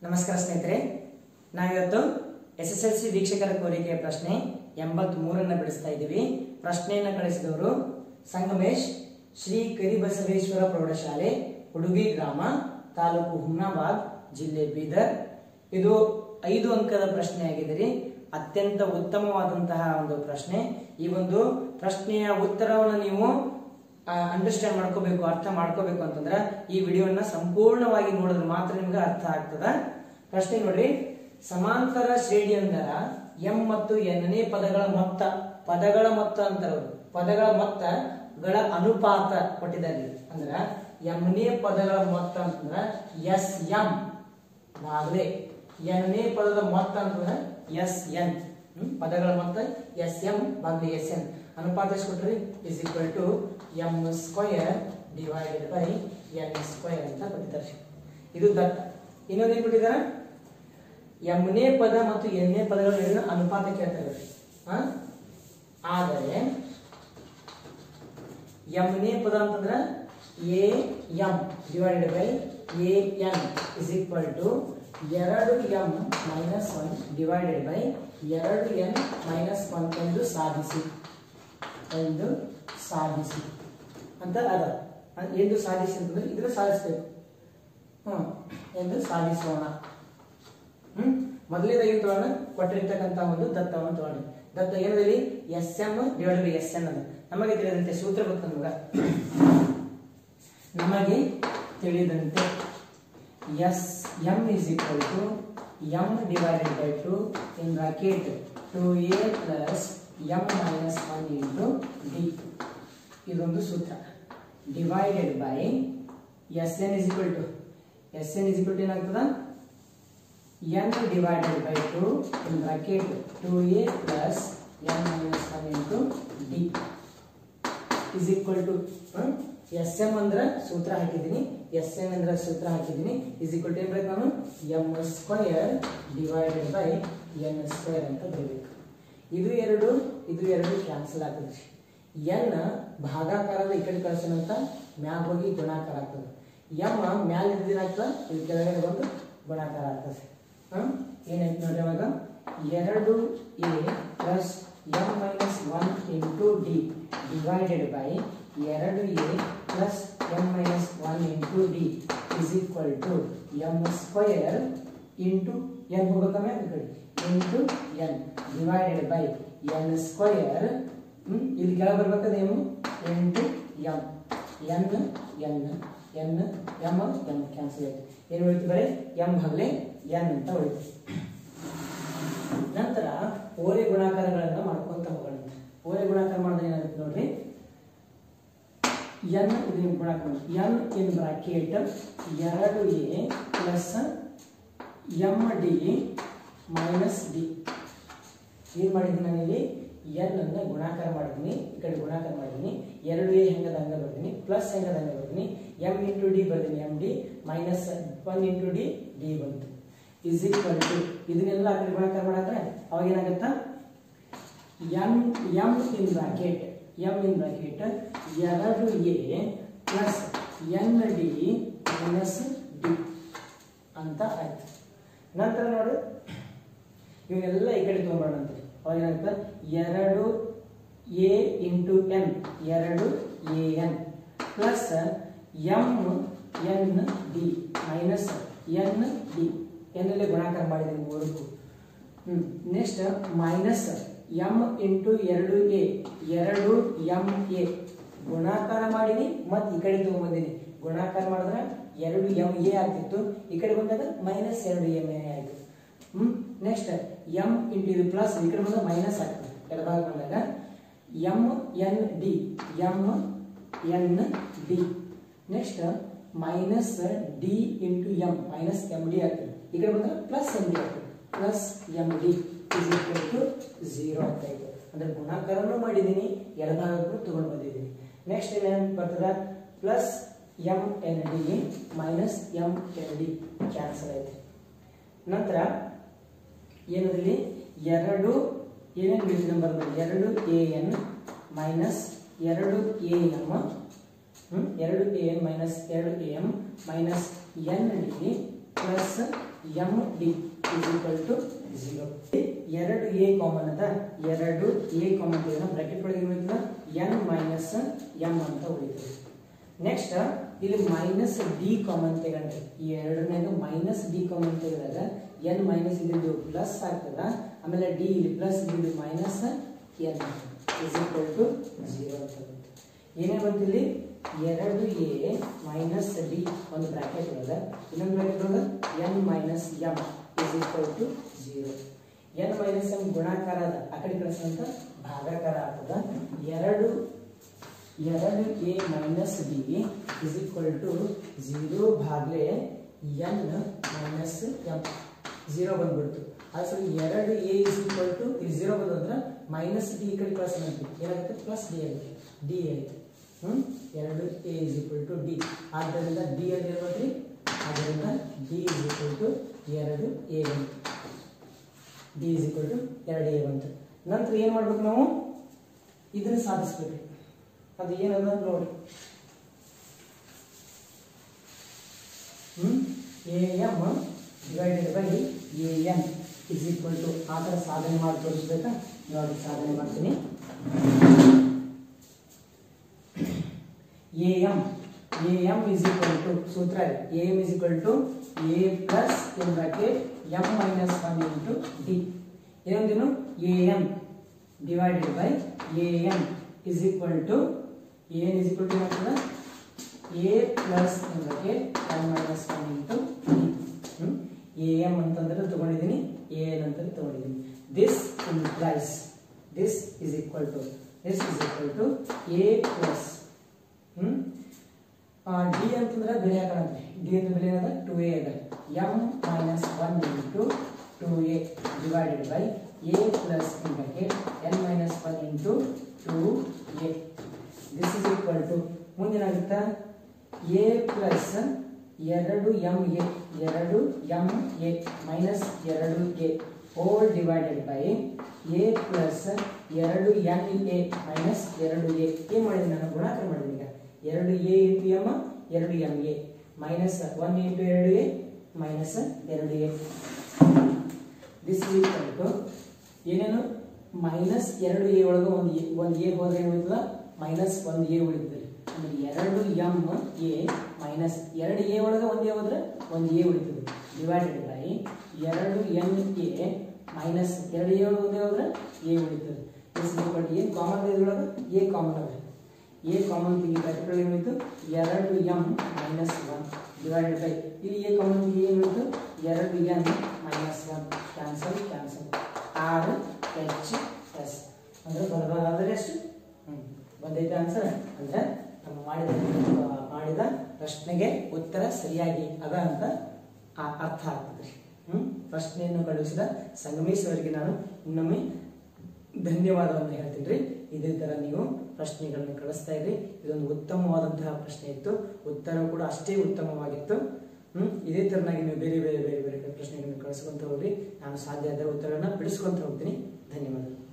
ನಮಸ್ಕಾರ ಸ್ನೇಹಿತರೆ ನಾವಿವತ್ತು ಎಸ್ ಎಸ್ ಎಲ್ ಸಿ ವೀಕ್ಷಕರ ಕೋರಿಕೆಯ ಪ್ರಶ್ನೆ ಎಂಬತ್ ಮೂರನ್ನ ಬಿಡಿಸ್ತಾ ಇದ್ದೀವಿ ಪ್ರಶ್ನೆಯನ್ನ ಕಳಿಸಿದವರು ಸಂಗಮೇಶ್ ಶ್ರೀ ಕರಿಬಸವೇಶ್ವರ ಪ್ರೌಢಶಾಲೆ ಹುಡುಗಿ ಗ್ರಾಮ ತಾಲೂಕು ಹುಮ್ನಾಬಾದ್ ಜಿಲ್ಲೆ ಬೀದರ್ ಇದು ಐದು ಅಂಕದ ಪ್ರಶ್ನೆಯಾಗಿದೆ ರೀ ಅತ್ಯಂತ ಉತ್ತಮವಾದಂತಹ ಒಂದು ಪ್ರಶ್ನೆ ಈ ಒಂದು ಪ್ರಶ್ನೆಯ ಉತ್ತರವನ್ನು ನೀವು ಅಂಡರ್ಸ್ಟ್ಯಾಂಡ್ ಮಾಡ್ಕೋಬೇಕು ಅರ್ಥ ಮಾಡ್ಕೋಬೇಕು ಅಂತಂದ್ರೆ ಈ ವಿಡಿಯೋನ ಸಂಪೂರ್ಣವಾಗಿ ನೋಡಿದ್ರೆ ಮಾತ್ರ ನಿಮ್ಗೆ ಅರ್ಥ ಆಗ್ತದ ಪ್ರಶ್ನೆ ನೋಡ್ರಿ ಸಮಾಂತರ ಶ್ರೇಣಿಯೊಂದರ ಎಂ ಮತ್ತು ಎನ್ನೇ ಪದಗಳ ಮೊತ್ತ ಪದಗಳ ಮೊತ್ತ ಅಂತಾರೆ ಅವ್ರು. ಪದಗಳ ಮೊತ್ತಗಳ ಅನುಪಾತ ಕೊಟ್ಟಿದ್ದಾರೆ ಅಂದ್ರ ಎಂನೇ ಪದಗಳ ಮೊತ್ತ ಅಂತಂದ್ರ ಎಸ್ ಎಂ ಭಾಗಲೆ ಎನ್ನೇ ಪದದ ಮೊತ್ತ ಅಂತಂದ್ರೆ ಎಸ್ ಎನ್ ಪದಗಳ ಮೊತ್ತ ಎಸ್ ಎಂ ಭಾಗಲೆ ಎಸ್ ಎನ್ ಅನುಪಾತ ಎಷ್ಟು ಕೊಟ್ರಿ is equal to M square divided by N square ಅಂತ ಕೊಟ್ಟಿದ್ದಾರೆ ಇದು ದತ್ತ ಇನ್ನೊಂದು ಏನ್ ಕೊಟ್ಟಿದ್ದಾರೆ ಎಂನೇ ಪದ ಮತ್ತು ಎನ್ನೇ ಪದಗಳ ನಡುವಿನ ಅನುಪಾತ ಕೇಳ್ತಾರೆ ಆ? ಆದರೆ ಎಂನೇ ಪದ ಅಂತಂದ್ರೆ A M divided by A N is equal to ಎರಡು M minus one divided by ಎರಡು ಎನ್ ಮೈನಸ್ ಒನ್ ಎಂದು ಸಾಧಿಸಿ ಎಂದು ಸಾಧಿಸಿ ಅಂತ ಅದ ಅದ್ ಎಂದು ಸಾಧಿಸಿ ಅಂತಂದ್ರೆ ಇದ್ರ ಸಾಧಿಸ್ಬೇಕು ಹ್ಮ್ ಎಂದು ಸಾಧಿಸೋಣ ಹ್ಮ್ ಮೊದಲನೇದಾಗಿ ತಗೋಣ ಕೊಟ್ಟಿರ್ತಕ್ಕಂತ ಒಂದು ದತ್ತವನ್ನು ತಗೊಂಡ್ರಿ ದತ್ತ ಏನದಲ್ಲಿ S M divide by S N ಅದ ನಮಗೆ ತಿಳಿದಂತೆ ಸೂತ್ರ ಗೊತ್ತ ನಮಗ ನಮಗೆ ತಿಳಿದಂತೆ S M is equal to M divided by two in bracket two A plus M minus one into D ಇದೊಂದು ಸೂತ್ರ divided by S N is equal to S N is equal to ಏನಾಗ್ತದ n divided by 2 in bracket 2a plus n minus 1 into d is equal to hmm? sm ಅಂದ್ರೆ ಸೂತ್ರ ಹಾಕಿದ್ದೀನಿ sn ಅಂದ್ರೆ ಸೂತ್ರ ಹಾಕಿದ್ದೀನಿ is equal to ಏನ್ ಬರೀಬೇಕು ನಾನು m square divided by n square ಅಂತ ಬರೀಬೇಕು ಇದು ಎರಡು ಇದು ಎರಡು ಕ್ಯಾನ್ಸಲ್ ಆಗ್ತದೆ n ಭಾಗಾಕಾರದ ಈ ಕಡೆ ಕಳ್ಸೋಣ ಅಂತ ಮ್ಯಾಗ ಹೋಗಿ ಗುಣಾಕಾರ ಆಗ್ತದೆ m ಮ್ಯಾಲ ಇದ್ದೇನಾಗ್ತದೆ ಇದು ಕೆಳಗಡೆ ಬಂದು ಗುಣಾಕಾರ ಆಗ್ತದೆ ಹ್ಮ್? ಏನಾಯ್ತು ನೋಡ್ರಿ ಅವಾಗ ಎರಡು A plus M minus one into D divided by ಎರಡು A plus M minus one into D is equal to M square into N ಹೋಗ್ಬೇಕಮ್ಮ ಈ ಕಡೆ into N divided by N square ಇಲ್ಲಿ ಕೆಳಗೆ ಬರ್ಬೇಕಾದ್ರೆ ಏನು into M N N N M M cancel ಆಯ್ತು ಏನು ಉಳಿತು ಬರೀ ಎಂ ಭಾಗಲೆ ಎನ್ ಅಂತ ಉಳಿತು ನಂತರ ಓರೆ ಗುಣಾಕಾರಗಳನ್ನ ಮಾಡ್ಕೊಂತ ಹೋಗೋಣ ಓರೆ ಗುಣಾಕಾರ ಮಾಡಿದ್ರೆ ಏನಾಗುತ್ತೆ ನೋಡ್ರಿ ಎನ್ ಇದು ಗುಣಾಕಾರ ಎನ್ ಇನ್ ಬ್ರಾಕೆಟ್ ಎರಡು A plus M D minus D ಏನ್ ಮಾಡಿದ್ದೀನಿ ನಾನಿಲ್ಲಿ ಎನ್ ಅನ್ನ ಗುಣಾಕಾರ ಮಾಡಿದ್ದೀನಿ ಈ ಕಡೆ ಗುಣಾಕಾರ ಮಾಡಿದ್ದೀನಿ ಎರಡು ಎ ಹೆಂಗದ ಹಂಗ ಬರ್ತೀನಿ ಪ್ಲಸ್ ಹೆಂಗದ ಹಂಗ ಬರ್ತೀನಿ ಎಂ ಇಂಟು ಡಿ ಬರ್ತೀನಿ M D minus one into D D ಬಂತು ಇಸ್ ಈಕ್ವಲ್ ಟು ಇದನ್ನೆಲ್ಲ ಆ ಕಡೆ ಗುಣಾಕಾರ ಮಾಡಿದ್ರೆ ಅವಾಗ ಏನಾಗುತ್ತಾ M M in bracket M in bracket ಎರಡು A plus N D minus D ಅಂತ ಆಯ್ತು ನಂತರ ನೋಡು ಇವನ್ನೆಲ್ಲ ಈ ಕಡೆ ತೊಗೊಂಬರೋಣ ಅಂತ ಅವಾಗ ಏನಾಗುತ್ತೆ ಎರಡು ಎ ಇಂಟು ಎನ್ ಎರಡು A N plus M N D minus N D ಎನ್ನಲ್ಲಿ ಗುಣಾಕಾರ ಮಾಡಿದ್ದೀನಿ ಮೂರಕ್ಕೂ ಹ್ಞೂ ನೆಕ್ಸ್ಟ್ ಮೈನಸ್ ಎಂ ಇಂಟು ಎರಡು ಎ ಎರಡು ಎಂ ಎ ಗುಣಾಕಾರ ಮಾಡೀನಿ ಮತ್ತು ಈ ಕಡೆ ತೊಗೊಂಬಂದೀನಿ ಗುಣಾಕಾರ ಮಾಡಿದ್ರೆ ಎರಡು ಎಂ ಎ ಆಗ್ತಿತ್ತು ಈ ಕಡೆ ಬಂದಾಗ ಮೈನಸ್ ಎರಡು ಎಂ ಎ ಆಯಿತು ಹ್ಮ್ ನೆಕ್ಸ್ಟ್ ಎಂ ಇಂಟು ಇದು ಪ್ಲಸ್ ಈ ಕಡೆ ಬಂದಾಗ ಮೈನಸ್ ಆಗ್ತದೆ ಎಡಭಾಗ ಬಂದಾಗ M N D M N D next minus D into M minus M D ಆಗ್ತದೆ ಈ ಕಡೆ ಬಂದಾಗ ಪ್ಲಸ್ ಎಂ ಡಿ ಆಗ್ತದೆ plus M D is equal to zero ಆಗ್ತಾ ಇದೆ ಅಂದ್ರೆ ಗುಣಾಕಾರನೂ ಮಾಡಿದ್ದೀನಿ ಎಡಭಾಗಕ್ಕೂ ತಗೊಂಡು ಬಂದಿದ್ದೀನಿ ನೆಕ್ಸ್ಟ್ ಏನೇನು ಬರ್ತದ plus M N D minus M N D cancel ಐತೆ ನಂತರ ಏನದಲ್ಲಿ ಎರಡು ಏನೇನು ಬೇಕು ನಂಬರ್ ಎರಡು ಎ ಎನ್ ಮೈನಸ್ ಎರಡು ಎ ಎಮ್ ಎರಡು ಎ ಎನ್ ಮೈನಸ್ ಎರಡು A M minus N D plus M D is equal to zero ಎರಡು ಎ ಕಾಮನ್ ಅದ ಎರಡು ಎ ಕಾಮನ್ ತೆಗೆದ ಬ್ರಾಕೆಟ್ ಒಳಗೆ ಏನಿರ್ತದ ಎನ್ ಮೈನಸ್ ಎಂ ಅಂತ ಉಳಿತದೆ ನೆಕ್ಸ್ಟ್ ಇಲ್ಲಿ ಮೈನಸ್ ಡಿ ಕಾಮನ್ ತೆಗೊಂಡ್ರೆ ಈ ಎರಡನೇದು ಮೈನಸ್ ಡಿ ಕಾಮನ್ ತೆಗೆದಾಗ ಎನ್ ಮೈನಸ್ ಇದ್ದು ಪ್ಲಸ್ ಆಗ್ತದ ಆಮೇಲೆ ಡಿ ಇಲ್ಲಿ ಪ್ಲಸ್ ಇದ್ದು minus N is equal to zero ಅಂತ ಬರುತ್ತೆ ಏನೇ ಬಂತಿಲ್ಲಿ ಎರಡು ಎ ಮೈನಸ್ ಡಿ ಒಂದು ಬ್ರಾಕೆಟ್ ಒಳಗೆ ಇನ್ನೊಂದು ಬ್ರಾಕೆಟ್ ಒಳಗೆ N minus M is equal to zero N minus M ಗುಣಾಕಾರ ಅದ ಆ ಕಡೆ ಕಳಿಸಂತ ಭಾಗಾಕಾರ ಆಗ್ತದ ಎರಡು ಎರಡು A minus D is equal to zero ಭಾಗ್ಲೆ ಎನ್ ಮೈನಸ್ ಎಂ ಝೀರೋ ಬಂದ್ಬಿಡ್ತು ಅದು ಸರಿ ಎರಡು ಎ ಇಸ್ ಈಕ್ವಲ್ ಟು ಇಲ್ಲಿ ಝೀರೋ ಬಂದು ಅಂದ್ರೆ ಮೈನಸ್ ಡಿ ಈ ಕಡೆ ಪ್ಲಸ್ ಮಾಡ್ತೀವಿ ಏನಾಗುತ್ತೆ ಪ್ಲಸ್ ಡಿ ಆಗುತ್ತೆ ಡಿ ಆಯ್ತು ಹ್ಮ್ ಎರಡು A is equal to D ಆದ್ದರಿಂದ ಡಿ ಅಲ್ಲಿ ಇರೋದ್ರಿ ಆದ್ದರಿಂದ ಡಿ ಇಸ್ ಈಕ್ವಲ್ ಟು ಎರಡು ಎ ಬಂತು ಡಿ ಇಸ್ ಈಕ್ವಲ್ ಟು ಎರಡು ಎ ಬಂತು ನಂತರ ಏನು ಮಾಡ್ಬೇಕು ನಾವು ಇದನ್ನು ಸಾಧಿಸ್ಬೇಕು ಅದು ಏನದ ನೋಡಿ hmm A M divided by A N is equal to ಆ ಥರ ಸಾಧನೆ ಮಾಡಿ ತೋರಿಸ್ಬೇಕಾ ನೋಡಿ ಸಾಧನೆ ಮಾಡ್ತೀನಿ A M A M is equal to ಸೂತ್ರ A M is equal to A plus in bracket M minus one into D ಏನೊಂದೇನು A M divided by A M is equal to N is equal to ಏನಾಗ್ತದೆ A plus in bracket M minus one into D A M ಅಂತಂದ್ರೆ ತಗೊಂಡಿದ್ದೀನಿ A N ಅಂತಂದ್ರೆ ತಗೊಂಡಿದ್ದೀನಿ this implies this is equal to this is equal to A plus hmm D ಅಂತಂದ್ರೆ ಬೆಲೆ ಹಾಕೋಣಂತೆ D ಅಂತ ಬೆಲೆ ಏನದ ಟು ಎ ಅದ M minus one into two A divided by A plus in bracket N minus one into two A this is equal to ಮುಂದೇನಾಗುತ್ತಾ A plus ಎರಡು M A ಎರಡು ಎಮ್ ಎ ಮೈನಸ್ ಎರಡು A whole divided by A plus ಎರಡು N A minus ಎರಡು A ಏನು ಮಾಡಿದ್ದೀನಿ ನಾನು ಗುಣಾಕಾರ ಮಾಡಿದ್ದೀನಿ ಈಗ ಎರಡು ಎ ಇಂಟು ಎಮ್ ಎರಡು M A minus one into ಎರಡು ಎ ಮೈನಸ್ ಎರಡು A this is equal to ಏನೇನು ಮೈನಸ್ ಎರಡು ಎ ಒಳಗೆ ಒಂದು ಎ ಒಂದು ಎ ಹೋದ್ರೆ ಏನು ಉಳಿತದ ಮೈನಸ್ ಒಂದು ಎ ಉಳಿತದೆ ಆಮೇಲೆ ಎರಡು ಎಮ್ ಎ ಮೈನಸ್ ಎರಡು ಎ ಒಳಗೆ ಒಂದು ಎ ಹೋದ್ರೆ ಒಂದು ಎ ಉಳಿತದೆ ಡಿವೈಡೆಡ್ ಬೈ ಎರಡು ಎನ್ ಎ ಮೈನಸ್ ಎರಡು ಎ ಒಳಗೆ ಒಂದೇ ಹೋದ್ರೆ ಎ ಉಳಿತದೆ ದಿಸ್ ಈಕ್ವಲ್ ಟು ಏನು ಕಾಮನ್ ಇದ್ರೊಳಗೆ ಎ ಕಾಮನ್ ಅದ ಎ ಕಾಮನ್ ತೆಗಿ ಬ್ರಾಕೆಟ್ ಏನಿತ್ತು ಎರಡು M minus one divided by ಇಲ್ಲಿ ಎ ಕಾಮನ್ ತೆಗಿ ಏನಿತ್ತು ಎರಡು N minus one cancel cancel R H S ಅಂದ್ರೆ ಬರಬಾರ್ದಾದ್ರೆ ಎಷ್ಟು ಹ್ಞೂ ಬಂದೈತೆ ಆನ್ಸರ್ ಅಂದ್ರೆ ನಮ್ಮ ಮಾಡಿದ ಮಾಡಿದ ಪ್ರಶ್ನೆಗೆ ಉತ್ತರ ಸರಿಯಾಗಿ ಅದ ಅಂತ ಆ- ಅರ್ಥ ಆಗ್ತದೆ ಹ್ಞೂ ಪ್ರಶ್ನೆಯನ್ನು ಕಳುಹಿಸಿದ ಸಂಗಮೇಶ್ ಅವರಿಗೆ ನಾನು ಇನ್ನೊಮ್ಮೆ ಧನ್ಯವಾದವನ್ನು ಹೇಳ್ತೀನಿ ರೀ ಇದೇ ಥರ ನೀವು ಪ್ರಶ್ನೆಗಳನ್ನು ಕಳಿಸ್ತಾ ಇದ್ರಿ ಇದೊಂದು ಉತ್ತಮವಾದಂತಹ ಪ್ರಶ್ನೆ ಇತ್ತು ಉತ್ತರ ಕೂಡ ಅಷ್ಟೇ ಉತ್ತಮವಾಗಿತ್ತು ಹ್ಮ್ ಇದೇ ಥರನಾಗಿ ನೀವು ಬೇರೆ ಬೇರೆ ಬೇರೆ ಬೇರೆ ಪ್ರಶ್ನೆಗಳನ್ನು ಕಳಿಸ್ಕೊಂತ ಹೋಗ್ರಿ ನಾನು ಸಾಧ್ಯ ಆದ ಉತ್ತರನ ಬಿಡಿಸ್ಕೊಂತ ಹೋಗ್ತೀನಿ ಧನ್ಯವಾದಗಳು